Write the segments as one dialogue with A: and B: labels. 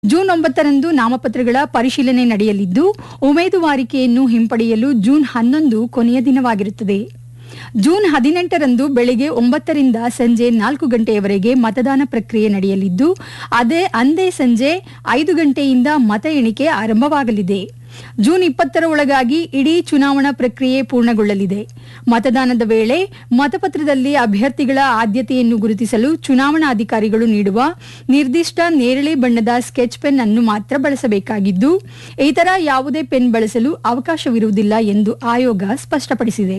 A: June ಒಂಬತ್ತರಂದು ನಾಮಪತ್ರಗಳ ಪರಿಶೀಲನೆ ನಡೆಯಲಿದ್ದು ಉಮೇದುವಾರಿಕೆಯನ್ನು ಹಿಂಪಡೆಯಲು ಜೂನ್ ಹನ್ನೊಂದು ಕೊನೆಯ ದಿನವಾಗಿರುತ್ತದೆ ಜೂನ್ ಹದಿನೆಂಟರಂದು ಬೆಳಗ್ಗೆ ಒಂಬತ್ತರಿಂದ ಸಂಜೆ ನಾಲ್ಕು ಗಂಟೆಯವರೆಗೆ ಮತದಾನ ಪ್ರಕ್ರಿಯೆ ನಡೆಯಲಿದ್ದು ಅದೇ ಅಂದೇ ಸಂಜೆ ಐದು ಗಂಟೆಯಿಂದ ಮತ ಎಣಿಕೆ ಆರಂಭವಾಗಲಿದೆ ಜೂನ್ ಇಪ್ಪತ್ತರ ಒಳಗಾಗಿ ಇಡೀ ಚುನಾವಣಾ ಪ್ರಕ್ರಿಯೆ ಪೂರ್ಣಗೊಳ್ಳಲಿದೆ ಮತದಾನದ ವೇಳೆ ಮತಪತ್ರದಲ್ಲಿ ಅಭ್ಯರ್ಥಿಗಳ ಆದ್ಯತೆಯನ್ನು ಗುರುತಿಸಲು ಚುನಾವಣಾಧಿಕಾರಿಗಳು ನೀಡುವ ನಿರ್ದಿಷ್ಟ ನೇರಳೆ ಬಣ್ಣದ ಸ್ಕೆಚ್ ಪೆನ್ ಅನ್ನು ಮಾತ್ರ ಬಳಸಬೇಕಾಗಿದ್ದು ಇತರ ಯಾವುದೇ ಪೆನ್ ಬಳಸಲು ಅವಕಾಶವಿರುವುದಿಲ್ಲ ಎಂದು ಆಯೋಗ ಸ್ಪಷ್ಟಪಡಿಸಿದೆ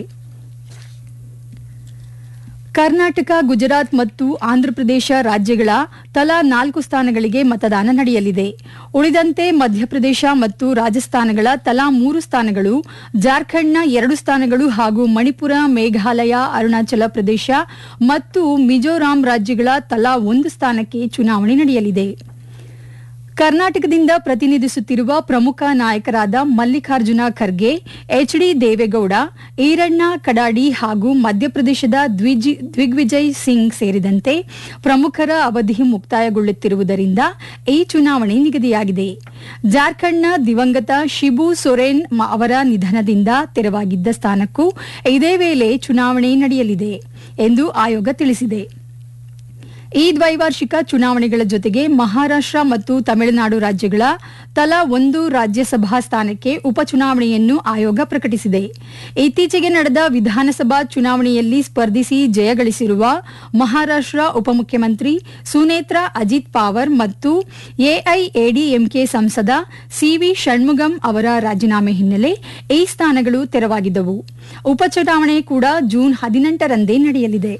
A: ಕರ್ನಾಟಕ ಗುಜರಾತ್ ಮತ್ತು ಆಂಧ್ರಪ್ರದೇಶ ರಾಜ್ಯಗಳ ತಲಾ ನಾಲ್ಕು ಸ್ಥಾನಗಳಿಗೆ ಮತದಾನ ನಡೆಯಲಿದೆ ಉಳಿದಂತೆ ಮಧ್ಯಪ್ರದೇಶ ಮತ್ತು ರಾಜಸ್ಥಾನಗಳ ತಲಾ ಮೂರು ಸ್ಥಾನಗಳು ಜಾರ್ಖಂಡ್ನ ಎರಡು ಸ್ಥಾನಗಳು ಹಾಗೂ ಮಣಿಪುರ ಮೇಘಾಲಯ ಅರುಣಾಚಲ ಪ್ರದೇಶ ಮತ್ತು ಮಿಜೋರಾಂ ರಾಜ್ಯಗಳ ತಲಾ ಒಂದು ಸ್ಥಾನಕ್ಕೆ ಚುನಾವಣೆ ನಡೆಯಲಿದೆ ಕರ್ನಾಟಕದಿಂದ ಪ್ರತಿನಿಧಿಸುತ್ತಿರುವ ಪ್ರಮುಖ ನಾಯಕರಾದ ಮಲ್ಲಿಕಾರ್ಜುನ ಖರ್ಗೆ ಎಚ್ ಡಿ ದೇವೇಗೌಡ ಈರಣ್ಣ ಕಡಾಡಿ ಹಾಗೂ ಮಧ್ಯಪ್ರದೇಶದ ದ್ವಿಜಿ- ದಿಗ್ವಿಜಯ್ ಸಿಂಗ್ ಸೇರಿದಂತೆ ಪ್ರಮುಖರ ಅವಧಿ ಮುಕ್ತಾಯಗೊಳ್ಳುತ್ತಿರುವುದರಿಂದ ಈ ಚುನಾವಣೆ ನಿಗದಿಯಾಗಿದೆ ಜಾರ್ಖಂಡ್ನ ದಿವಂಗತ ಶಿಬು ಸೊರೆನ್ ಮ- ಅವರ ನಿಧನದಿಂದ ತೆರವಾಗಿದ್ದ ಸ್ಥಾನಕ್ಕೂ ಇದೇ ವೇಳೆ ಚುನಾವಣೆ ನಡೆಯಲಿದೆ ಎಂದು ಆಯೋಗ ತಿಳಿಸಿದೆ ಈ ದ್ವೈವಾರ್ಷಿಕ ಚುನಾವಣೆಗಳ ಜೊತೆಗೆ ಮಹಾರಾಷ್ಟ್ರ ಮತ್ತು ತಮಿಳುನಾಡು ರಾಜ್ಯಗಳ ತಲಾ ಒಂದು ರಾಜ್ಯಸಭಾ ಸ್ಥಾನಕ್ಕೆ ಉಪಚುನಾವಣೆಯನ್ನು ಆಯೋಗ ಪ್ರಕಟಿಸಿದೆ ಇತ್ತೀಚೆಗೆ ನಡೆದ ವಿಧಾನಸಭಾ ಚುನಾವಣೆಯಲ್ಲಿ ಸ್ಪರ್ಧಿಸಿ ಜಯಗಳಿಸಿರುವ ಮಹಾರಾಷ್ಟ್ರ ಉಪಮುಖ್ಯಮಂತ್ರಿ ಸುನೇತ್ರಾ ಅಜಿತ್ ಪಾವರ್ ಮತ್ತು ಎಐಎಡಿಎಂಕೆ ಸಂಸದ ಸಿವಿ ಷಣ್ಮುಗಂ ಅವರ ರಾಜೀನಾಮೆ ಹಿನ್ನೆಲೆ ಈ ಸ್ಥಾನಗಳು ತೆರವಾಗಿದ್ದವು ಉಪಚುನಾವಣೆ ಕೂಡ ಜೂನ್ ಹದಿನೆಂಟರಂದೇ ನಡೆಯಲಿದೆ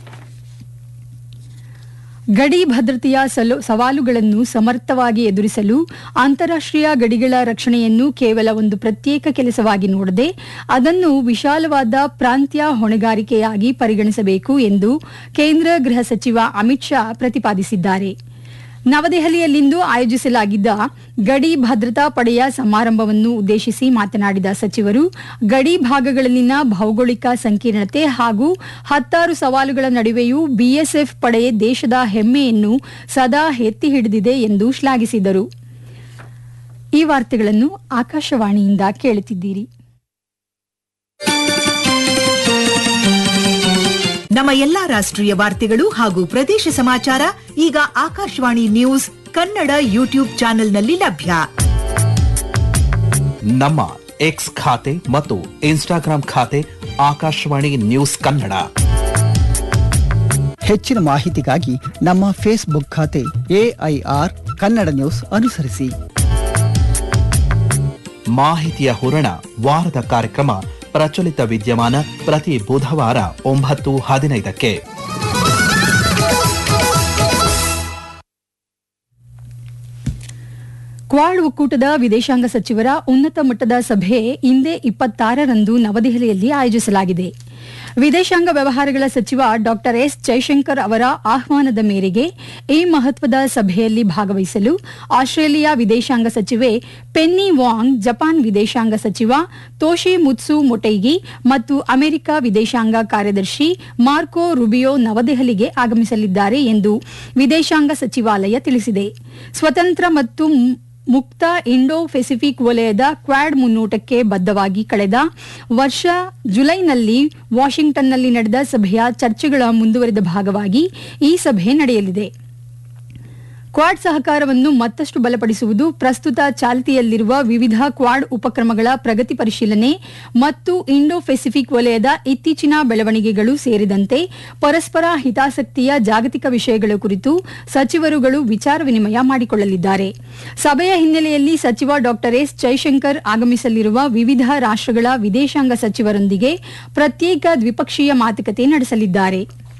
A: ಗಡಿ ಭದ್ರತೆಯ ಸಲು- ಸವಾಲುಗಳನ್ನು ಸಮರ್ಥವಾಗಿ ಎದುರಿಸಲು ಅಂತಾರಾಷ್ಟ್ರೀಯ ಗಡಿಗಳ ರಕ್ಷಣೆಯನ್ನು ಕೇವಲ ಒಂದು ಪ್ರತ್ಯೇಕ ಕೆಲಸವಾಗಿ ನೋಡದೆ ಅದನ್ನು ವಿಶಾಲವಾದ ಪ್ರಾಂತ್ಯ ಹೊಣೆಗಾರಿಕೆಯಾಗಿ ಪರಿಗಣಿಸಬೇಕು ಎಂದು ಕೇಂದ್ರ ಗೃಹ ಸಚಿವ ಅಮಿತ್ ಶಾ ಪ್ರತಿಪಾದಿಸಿದ್ದಾರೆ ನವದೆಹಲಿಯಲ್ಲಿಂದು ಆಯೋಜಿಸಲಾಗಿದ್ದ ಗಡಿ ಭದ್ರತಾ ಪಡೆಯ ಸಮಾರಂಭವನ್ನು ಉದ್ದೇಶಿಸಿ ಮಾತನಾಡಿದ ಸಚಿವರು ಗಡಿ ಭಾಗಗಳಲ್ಲಿನ ಭೌಗೋಳಿಕ ಸಂಕೀರ್ಣತೆ ಹಾಗೂ ಹತ್ತಾರು ಸವಾಲುಗಳ ನಡುವೆಯೂ ಬಿಎಸ್ಎಫ್ ಪಡೆ ದೇಶದ ಹೆಮ್ಮೆಯನ್ನು ಸದಾ ಎತ್ತಿ ಹಿಡಿದಿದೆ ಎಂದು ಶ್ಲಾಘಿಸಿದರು ಈ ವಾರ್ತೆಗಳನ್ನು ಆಕಾಶವಾಣಿಯಿಂದ ಕೇಳುತ್ತಿದ್ದೀರಿ
B: ನಮ್ಮ ಎಲ್ಲಾ ರಾಷ್ಟ್ರೀಯ ವಾರ್ತೆಗಳು ಹಾಗೂ ಪ್ರದೇಶ ಸಮಾಚಾರ ಈಗ ಆಕಾಶವಾಣಿ ನ್ಯೂಸ್ ಕನ್ನಡ ಯೂಟ್ಯೂಬ್ ಚಾನೆಲ್ನಲ್ಲಿ ಲಭ್ಯ
C: ನಮ್ಮ ಎಕ್ಸ್ ಖಾತೆ ಮತ್ತು ಇನ್ಸ್ಟಾಗ್ರಾಂ ಖಾತೆ ಆಕಾಶವಾಣಿ ನ್ಯೂಸ್ ಕನ್ನಡ
D: ಹೆಚ್ಚಿನ ಮಾಹಿತಿಗಾಗಿ ನಮ್ಮ ಫೇಸ್ಬುಕ್ ಖಾತೆ ಎಐಆರ್ ಕನ್ನಡ ನ್ಯೂಸ್ ಅನುಸರಿಸಿ
C: ಮಾಹಿತಿಯ ಹೂರಣ ವಾರದ ಕಾರ್ಯಕ್ರಮ ಪ್ರಚಲಿತ ವಿದ್ಯಮಾನ ಪ್ರತಿ ಬುಧವಾರ ಒಂಬತ್ತು ಹದಿನೈದಕ್ಕೆ
A: ಕ್ವಾಡ್ ಒಕ್ಕೂಟದ ವಿದೇಶಾಂಗ ಸಚಿವರ ಉನ್ನತ ಮಟ್ಟದ ಸಭೆ ಇಂದೇ ಇಪ್ಪತ್ತಾರರಂದು ನವದೆಹಲಿಯಲ್ಲಿ ಆಯೋಜಿಸಲಾಗಿದೆ ವಿದೇಶಾಂಗ ವ್ಯವಹಾರಗಳ ಸಚಿವ ಡಾಕ್ಟರ್ ಎಸ್ ಜೈಶಂಕರ್ ಅವರ ಆಹ್ವಾನದ ಮೇರೆಗೆ ಈ ಮಹತ್ವದ ಸಭೆಯಲ್ಲಿ ಭಾಗವಹಿಸಲು ಆಸ್ಟ್ರೇಲಿಯಾ ವಿದೇಶಾಂಗ ಸಚಿವೆ ಪೆನ್ನಿ ವಾಂಗ್ ಜಪಾನ್ ವಿದೇಶಾಂಗ ಸಚಿವ ತೋಶಿ ಮುತ್ಸು ಮೊಟೈಗಿ ಮತ್ತು ಅಮೆರಿಕ ವಿದೇಶಾಂಗ ಕಾರ್ಯದರ್ಶಿ ಮಾರ್ಕೋ ರುಬಿಯೋ ನವದೆಹಲಿಗೆ ಆಗಮಿಸಲಿದ್ದಾರೆ ಎಂದು ವಿದೇಶಾಂಗ ಸಚಿವಾಲಯ ತಿಳಿಸಿದೆ ಸ್ವತಂತ್ರ ಮತ್ತು ಮು- ಮುಕ್ತ ಇಂಡೋ ಪೆಸಿಫಿಕ್ ವಲಯದ ಕ್ವಾಡ್ ಮುನ್ನೋಟಕ್ಕೆ ಬದ್ಧವಾಗಿ ಕಳೆದ ವರ್ಷ ಜುಲೈನಲ್ಲಿ ವಾಷಿಂಗ್ಟನ್ನಲ್ಲಿ ನಡೆದ ಸಭೆಯ ಚರ್ಚೆಗಳ ಮುಂದುವರಿದ ಭಾಗವಾಗಿ ಈ ಸಭೆ ನಡೆಯಲಿದೆ ಕ್ವಾಡ್ ಸಹಕಾರವನ್ನು ಮತ್ತಷ್ಟು ಬಲಪಡಿಸುವುದು ಪ್ರಸ್ತುತ ಚಾಲ್ತಿಯಲ್ಲಿರುವ ವಿವಿಧ ಕ್ವಾಡ್ ಉಪಕ್ರಮಗಳ ಪ್ರಗತಿ ಪರಿಶೀಲನೆ ಮತ್ತು ಇಂಡೋ ಪೆಸಿಫಿಕ್ ವಲಯದ ಇತ್ತೀಚಿನ ಬೆಳವಣಿಗೆಗಳು ಸೇರಿದಂತೆ ಪರಸ್ಪರ ಹಿತಾಸಕ್ತಿಯ ಜಾಗತಿಕ ವಿಷಯಗಳ ಕುರಿತು ಸಚಿವರುಗಳು ವಿಚಾರ ವಿನಿಮಯ ಮಾಡಿಕೊಳ್ಳಲಿದ್ದಾರೆ ಸಭೆಯ ಹಿನ್ನೆಲೆಯಲ್ಲಿ ಸಚಿವ ಡಾಕ್ಟರ್ ಎಸ್ ಜೈಶಂಕರ್ ಆಗಮಿಸಲಿರುವ ವಿವಿಧ ರಾಷ್ಟ್ರಗಳ ವಿದೇಶಾಂಗ ಸಚಿವರೊಂದಿಗೆ ಪ್ರತ್ಯೇಕ ದ್ವಿಪಕ್ಷೀಯ ಮಾತುಕತೆ ನಡೆಸಲಿದ್ದಾರೆ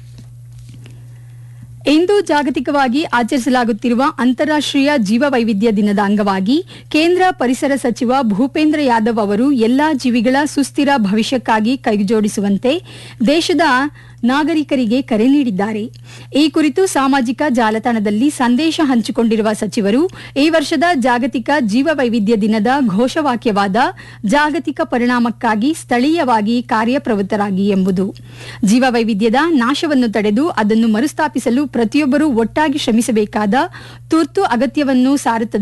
A: ಇಂದು ಜಾಗತಿಕವಾಗಿ ಆಚರಿಸಲಾಗುತ್ತಿರುವ ಅಂತಾರಾಷ್ಟ್ರೀಯ ಜೀವವೈವಿಧ್ಯ ದಿನದ ಅಂಗವಾಗಿ ಕೇಂದ್ರ ಪರಿಸರ ಸಚಿವ ಭೂಪೇಂದ್ರ ಯಾದವ್ ಅವರು ಎಲ್ಲಾ ಜೀವಿಗಳ ಸುಸ್ಥಿರ ಭವಿಷ್ಯಕ್ಕಾಗಿ ಕೈಜೋಡಿಸುವಂತೆ ದೇಶದ ನಾಗರಿಕರಿಗೆ ಕರೆ ನೀಡಿದ್ದಾರೆ ಈ ಕುರಿತು ಸಾಮಾಜಿಕ ಜಾಲತಾಣದಲ್ಲಿ ಸಂದೇಶ ಹಂಚಿಕೊಂಡಿರುವ ಸಚಿವರು ಈ ವರ್ಷದ ಜಾಗತಿಕ ಜೀವವೈವಿಧ್ಯ ದಿನದ ಘೋಷವಾಕ್ಯವಾದ ಜಾಗತಿಕ ಪರಿಣಾಮಕ್ಕಾಗಿ ಸ್ಥಳೀಯವಾಗಿ ಕಾರ್ಯಪ್ರವೃತ್ತರಾಗಿ ಎಂಬುದು ಜೀವವೈವಿಧ್ಯದ ನಾಶವನ್ನು ತಡೆದು ಅದನ್ನು ಮರುಸ್ಥಾಪಿಸಲು ಪ್ರತಿಯೊಬ್ಬರೂ ಒಟ್ಟಾಗಿ ಶ್ರಮಿಸಬೇಕಾದ ತುರ್ತು ಅಗತ್ಯವನ್ನು ಸಾರುತ್ತದೆ